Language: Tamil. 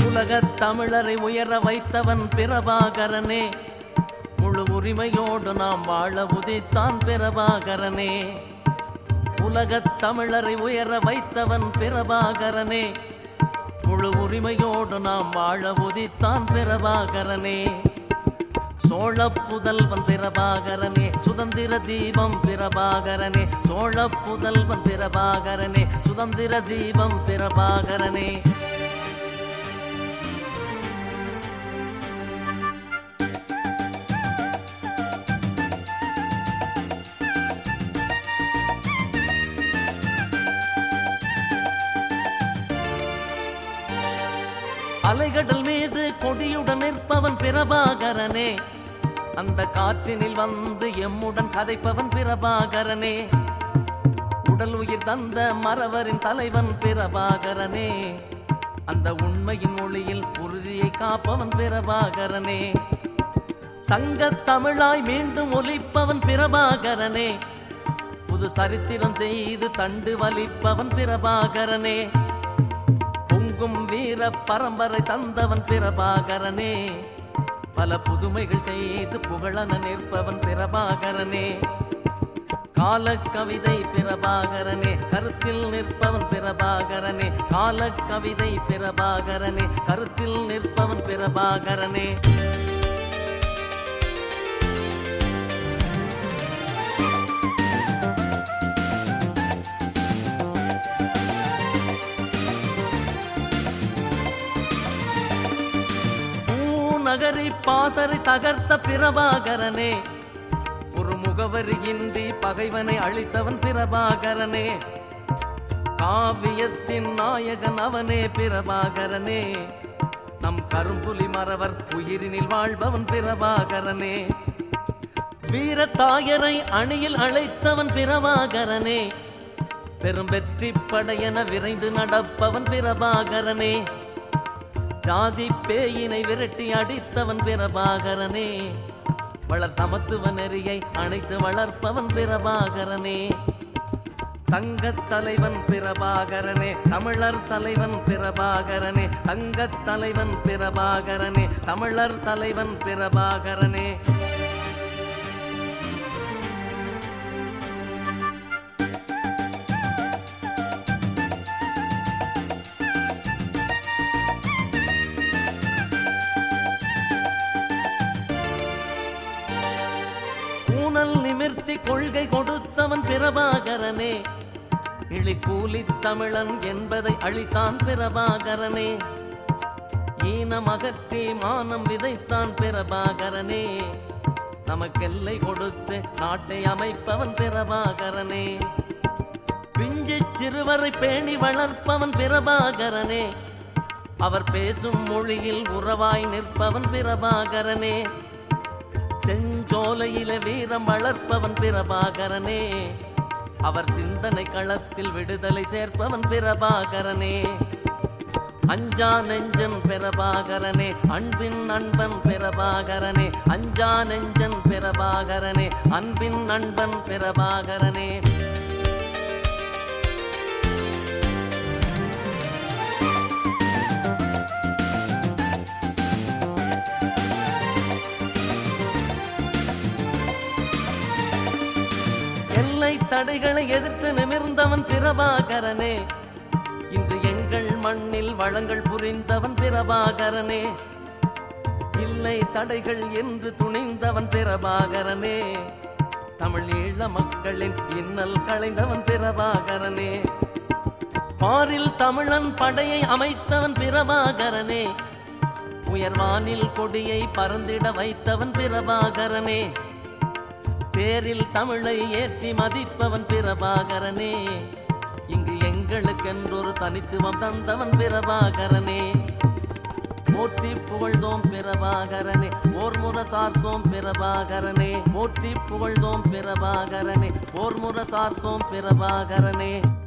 உலகத் தமிழரை உயர வைத்தவன் பிரபாகரனே முழு உரிமையோடு நாம் வாழ உதித்தான் பிரபாகரனே உலகத் தமிழரை உயர வைத்தவன் பிரபாகரனே முழு உரிமையோடு நாம் வாழ உதித்தான் பிரபாகரனே சோழ புதல்வன் பிரபாகரனே சுதந்திர தீபம் பிரபாகரனே சோழ புதல்வன் பிரபாகரனே சுதந்திர தீபம் பிரபாகரனே அலைகடல் மீது கொடியுடன் நிற்பவன் பிரபாகரனே அந்த காற்றினில் வந்து எம்முடன் கதைப்பவன் பிரபாகரனே உடல் உயிர் தந்த மறவரின் தலைவன் பிரபாகரனே அந்த உண்மையின் மொழியில் உறுதியை காப்பவன் பிரபாகரனே சங்கத் தமிழாய் மீண்டும் ஒலிப்பவன் பிரபாகரனே புது சரித்திரம் செய்து தண்டு வலிப்பவன் பிரபாகரனே பொங்கும் வீர பரம்பரை தந்தவன் பிரபாகரனே பல புதுமைகள் செய்து புகழன நிற்பவன் பிரபாகரனே கால கவிதை பிரபாகரனே கருத்தில் நிற்பவன் பிரபாகரனே கால கவிதை பிரபாகரனே கருத்தில் நிற்பவன் பிரபாகரனே பூநகரி பாசறை தகர்த்த பிரபாகரனே ஒரு முகவரியின்றி பகைவனை அழித்தவன் பிரபாகரனே காவியத்தின் நாயகன் அவனே பிரபாகரனே நம் கரும்புலி மறவர் உயிரினில் வாழ்பவன் பிரபாகரனே வீர தாயரை அணியில் அழைத்தவன் பிரபாகரனே பெரும் வெற்றி படையென விரைந்து நடப்பவன் பிரபாகரனே ஜாதி பேயினை விரட்டி அடித்தவன் பிரபாகரனே வளர் சமத்துவ நெறியை அணைத்து வளர்ப்பவன் பிரபாகரனே தங்கத் தலைவன் பிரபாகரனே தமிழர் தலைவன் பிரபாகரனே தங்கத் தலைவன் பிரபாகரனே தமிழர் தலைவன் பிரபாகரனே ஊனல் நிமிர்த்தி கொள்கை கொடுத்தவன் பிரபாகரனே இழிகூலி தமிழன் என்பதை அழித்தான் பிரபாகரனே ஈனம் அகற்றி மானம் விதைத்தான் பிரபாகரனே நமக்கெல்லை கொடுத்து நாட்டை அமைப்பவன் பிரபாகரனே பிஞ்சு சிறுவரை பேணி வளர்ப்பவன் பிரபாகரனே அவர் பேசும் மொழியில் உறவாய் நிற்பவன் பிரபாகரனே செஞ்சோலையில வீரம் வளர்ப்பவன் பிரபாகரனே அவர் சிந்தனை களத்தில் விடுதலை சேர்ப்பவன் பிரபாகரனே அஞ்சா நெஞ்சன் பிரபாகரனே அன்பின் அன்பன் பிரபாகரனே அஞ்சா நெஞ்சன் பிரபாகரனே அன்பின் அன்பன் பிரபாகரனே எல்லை தடைகளை எதிர்த்து நிமிர்ந்தவன் பிரபாகரனே இன்று எங்கள் மண்ணில் வளங்கள் புரிந்தவன் பிரபாகரனே இல்லை தடைகள் என்று துணிந்தவன் பிரபாகரனே தமிழ் ஈழ மக்களின் இன்னல் களைந்தவன் பிரபாகரனே பாரில் தமிழன் படையை அமைத்தவன் பிரபாகரனே உயர்வானில் கொடியை பறந்திட வைத்தவன் பிரபாகரனே பேரில் தமிழை ஏற்றி மதிப்பவன் பிரபாகரனே இங்கு எங்களுக்கென்றொரு தனித்துவம் தந்தவன் பிரபாகரனே போற்றி புகழ்ந்தோம் பிரபாகரனே ஓர் முறை சார்த்தோம் பிரபாகரனே போற்றி புகழ்ந்தோம் பிரபாகரனே ஓர் முறை சார்த்தோம் பிரபாகரனே